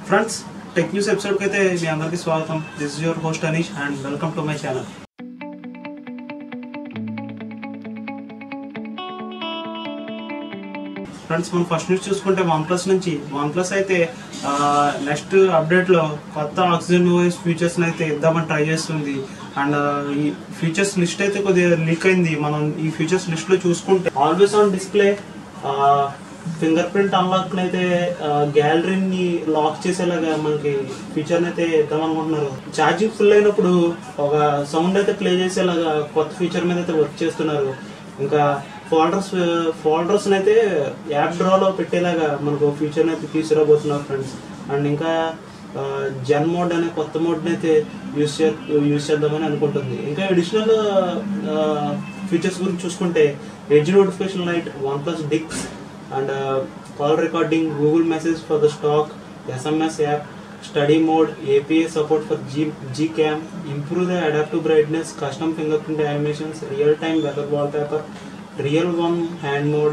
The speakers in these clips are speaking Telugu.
ఫ్రెండ్స్ టెక్ న్యూస్ ఎపిసోడ్కి అయితే మీ అందరికీ స్వాగతం this is your host Anish and welcome to my channel friends మనం ఫస్ట్ న్యూస్ చూసుకుంటే వన్ ప్లస్ నుంచి వన్ ప్లస్ అయితే నెక్స్ట్ అప్డేట్లో కొత్త ఆక్సిజన్ వాయిస్ ఫీచర్స్ని అయితే ఇద్దామని ట్రై చేస్తుంది అండ్ ఈ ఫీచర్స్ లిస్ట్ అయితే కొద్దిగా లీక్ అయింది మనం ఈ ఫీచర్స్ లిస్ట్లో చూసుకుంటే always on display fingerprint unlock అయితే గ్యాలరీని లాక్ చేసేలాగా మనకి ఫీచర్ అయితే ఇద్దాం అనుకుంటున్నారు ఛార్జింగ్ ఫుల్ అయినప్పుడు ఒక సౌండ్ అయితే ప్లే చేసేలాగా కొత్త ఫీచర్ మీద అయితే వర్క్ చేస్తున్నారు ఇంకా ఫోల్డర్స్ ఫోల్డర్స్ అయితే యాప్ డ్రాలో పెట్టేలాగా మనకు ఫీచర్ అయితే తీసుకురాబోతున్నారు ఫ్రెండ్స్ అండ్ ఇంకా జన్ మోడ్ అనే కొత్త మోడ్ని అయితే యూస్ చే యూస్ చేద్దామని అనుకుంటుంది ఇంకా అడిషనల్ ఫీచర్స్ గురించి చూసుకుంటే edge notification light OnePlus డిక్స్ and call recording Google message for the stock SMS app study mode APA support for G G cam improve the adaptive brightness custom fingerprint animations real time weather wallpaper real one hand mode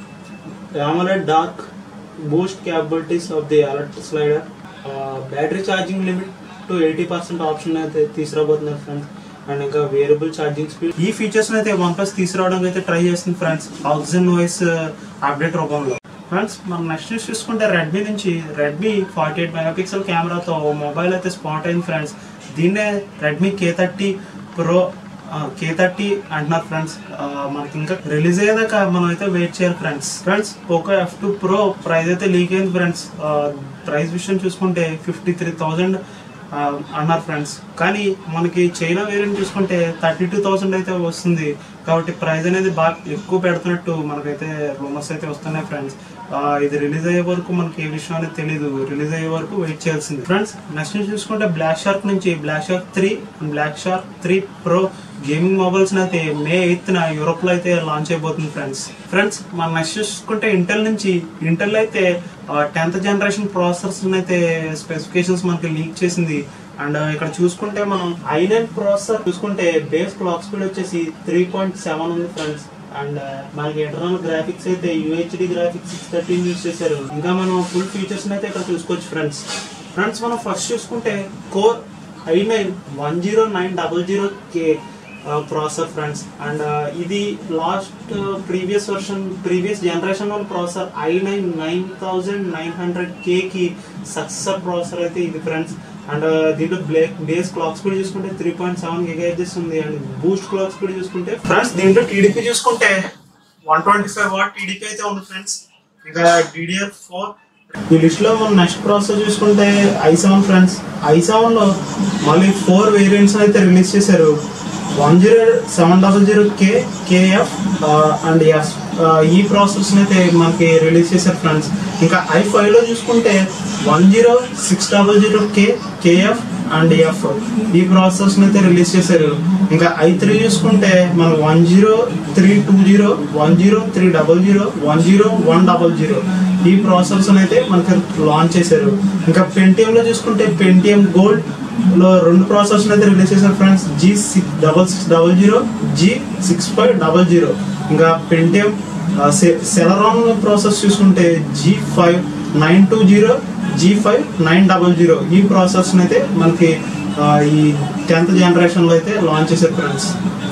AMOLED dark boost capabilities of the alert slider battery charging limit to eighty percent option అయితే తీసుకురాబోతున్నారు ఫ్రెండ్స్ అండ్ ఇంకా వేరియబుల్ ఛార్జింగ్ స్పీడ్ ఈ ఫీచర్స్ అయితే వన్ ప్లస్ తీసుకురావడానికి అయితే ట్రై చేస్తుంది ఫ్రెండ్స్ ఆక్సిజన్ వాయిస్ అప్డేట్ రూపంలో ఫ్రెండ్స్ మనం నెక్స్ట్ న్యూస్ చూసుకుంటే రెడ్మీ నుంచి రెడ్మీ ఫార్టీ ఎయిట్ మెగాపిక్సెల్ కెమెరాతో మొబైల్ అయితే స్పాట్ అయింది ఫ్రెండ్స్ దీన్నే Redmi K thirty pro K thirty అంటున్నారు ఫ్రెండ్స్ మనకి ఇంకా రిలీజ్ అయ్యేదాకా మనం అయితే వెయిట్ చేయాలి friends friends Poco F two pro price అయితే లీక్ అయింది ఫ్రెండ్స్ ప్రైస్ విషయం చూసుకుంటే ఫిఫ్టీ త్రీ థౌజండ్ అన్నారు ఫ్రెండ్స్ కానీ మనకి చైనా వేరియంట్ చూసుకుంటే థర్టీ టూ థౌసండ్ అయితే వస్తుంది కాబట్టి ప్రైస్ అనేది బాగా ఎక్కువ పెడుతున్నట్టు మనకైతే రూమర్స్ అయితే వస్తున్నాయి ఫ్రెండ్స్ ఇది రిలీజ్ అయ్యే వరకు మనకి ఏ విషయం అనేది తెలియదు రిలీజ్ అయ్యే వరకు వెయిట్ చేయాల్సింది ఫ్రెండ్స్ నెక్స్ట్ చూసుకుంటే బ్లాక్ షార్క్ నుంచి black shark three black shark three pro gaming mobiles అయితే మే ఎయిత్ న యూరోప్ లో అయితే లాంచ్ అయిపోతుంది ఫ్రెండ్స్ ఫ్రెండ్స్ మనం నెక్స్ట్ చూసుకుంటే ఇంటెల్ నుంచి ఇంటెల్ అయితే టెన్త్ జనరేషన్ ప్రాసెసర్స్ అయితే స్పెసిఫికేషన్స్ మనకి లీక్ చేసింది అండ్ ఇక్కడ చూసుకుంటే మనం ఐ నైన్ ప్రాసెసర్ చూసుకుంటే బేస్ క్లాక్ స్పీడ్ వచ్చేసి త్రీ పాయింట్ సెవెన్ ఉంది ఫ్రెండ్స్ అండ్ మనకి ఇంటర్నల్ గ్రాఫిక్స్ అయితే UHD graphics six thirteen use చేశారు ఇంకా మనం ఫుల్ ఫీచర్స్ అయితే ఇక్కడ చూసుకోవచ్చు ఫ్రెండ్స్ ఫ్రెండ్స్ మనం ఫస్ట్ చూసుకుంటే core I nine one zero nine double zero K processor friends and ఇది last previous version previous generation వాళ్ళ processor I nine nine thousand nine hundred కేకి సక్సెసర్ ప్రాసెసర్ అయితే ఇది ఫ్రెండ్స్ అండ్ దీంట్లో బ్లేక్ బేస్ క్లాక్ స్పీడ్ చూసుకుంటే త్రీ పాయింట్ సెవెన్ గిగాహెచ్ఎస్ ఉంది అండ్ బూస్ట్ క్లాక్ స్పీడ్ చూసుకుంటే ఫ్రెండ్స్ దీంట్లో టీడీపీ చూసుకుంటే one twenty five watt TDP అయితే ఉంది ఫ్రెండ్స్ ఇంకా డిడిఆర్ ఫోర్ ఈ లిస్ట్ లో మనం నెక్స్ట్ ప్రాసెస్ చూసుకుంటే I seven friends I seven లో మళ్ళీ ఫోర్ వేరియంట్స్ అయితే రిలీజ్ చేశారు one zero seven double zero K KF and S ఈ ప్రాసెస్ అయితే మనకి రిలీజ్ చేశారు ఫ్రెండ్స్ ఇంకా ఐ ఫైవ్ లో చూసుకుంటే one zero six double zero K KF and F ఈ ప్రాసెస్ అయితే రిలీజ్ చేశారు ఇంకా ఐ త్రీ చూసుకుంటే మనం one zero three two zero one zero three double zero one zero one double zero ఈ ప్రాసెస్ అయితే మనకి లాంచ్ చేశారు ఇంకా పెంటిఎం లో చూసుకుంటే పెంటిఎం గోల్డ్ లో రెండు ప్రాసెస్ అయితే రిలీజ్ చేశారు friends G six double six double zero G six five double zero ఇంకా పెంటిఎం సెలరాన్ ప్రాసెస్ చూసుకుంటే G five nine two zero G five nine double zero ఈ ప్రాసెస్ అయితే మనకి ఈ టెన్త్ జనరేషన్ లో అయితే లాంచ్ చేశారు ఫ్రెండ్స్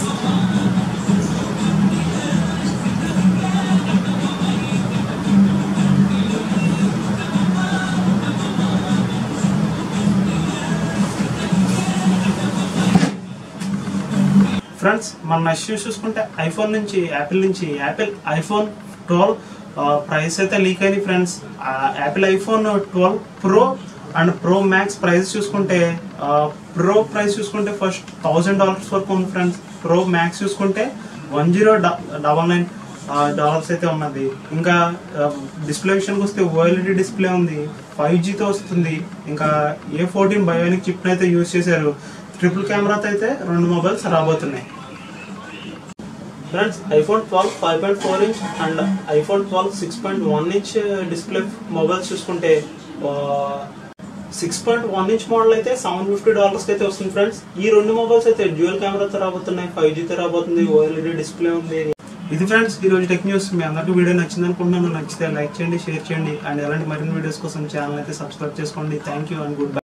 ఫ్రెండ్స్ మన నెక్స్ట్ చూసుకుంటే ఐఫోన్ నుంచి యాపిల్ నుంచి యాపిల్ ఐఫోన్ ట్వెల్వ్ ప్రైస్ అయితే లీక్ అయింది friends Apple iPhone twelve pro and pro max price చూసుకుంటే ప్రో ప్రైస్ చూసుకుంటే ఫస్ట్ థౌజండ్ డాలర్స్ వరకు ఉంది ఫ్రెండ్స్ ప్రో మ్యాక్స్ చూసుకుంటే one zero double nine dollars అయితే ఉన్నది ఇంకా డిస్ప్లే విషయానికి వస్తే ఓఎల్ఈడి డిస్ప్లే ఉంది ఫైవ్ జీతో వస్తుంది ఇంకా ఏ ఫోర్టీన్ బయోనిక్ చిప్ అయితే యూజ్ చేశారు ట్రిపుల్ కెమెరాతో అయితే రెండు మొబైల్స్ రాబోతున్నాయి friends iPhone twelve five point four inch and iPhone twelve six point one inch display mobiles చూసుకుంటే six point one inch model అయితే సెవెన్ ఫిఫ్టీ డాలర్స్ అయితే వస్తుంది ఫ్రెండ్స్ ఈ రెండు మొబైల్స్ అయితే డ్యూయల్ కెమెరాతో రాబోతున్నాయి ఫైవ్ జీతో రాబోతుంది ఓఎల్ఈడి డిస్ప్లే ఉంది ఇది ఫ్రెండ్స్ ఈ రోజు టెక్ న్యూస్ మీ అందరికీ వీడియో నచ్చింది అనుకుంటున్నాను నచ్చితే లైక్ చేయండి షేర్ చేయండి అండ్ ఎలాంటి మరిన్ని వీడియోస్ కోసం ఛానల్ అయితే సబ్స్క్రైబ్ చేసుకోండి thank you and good bye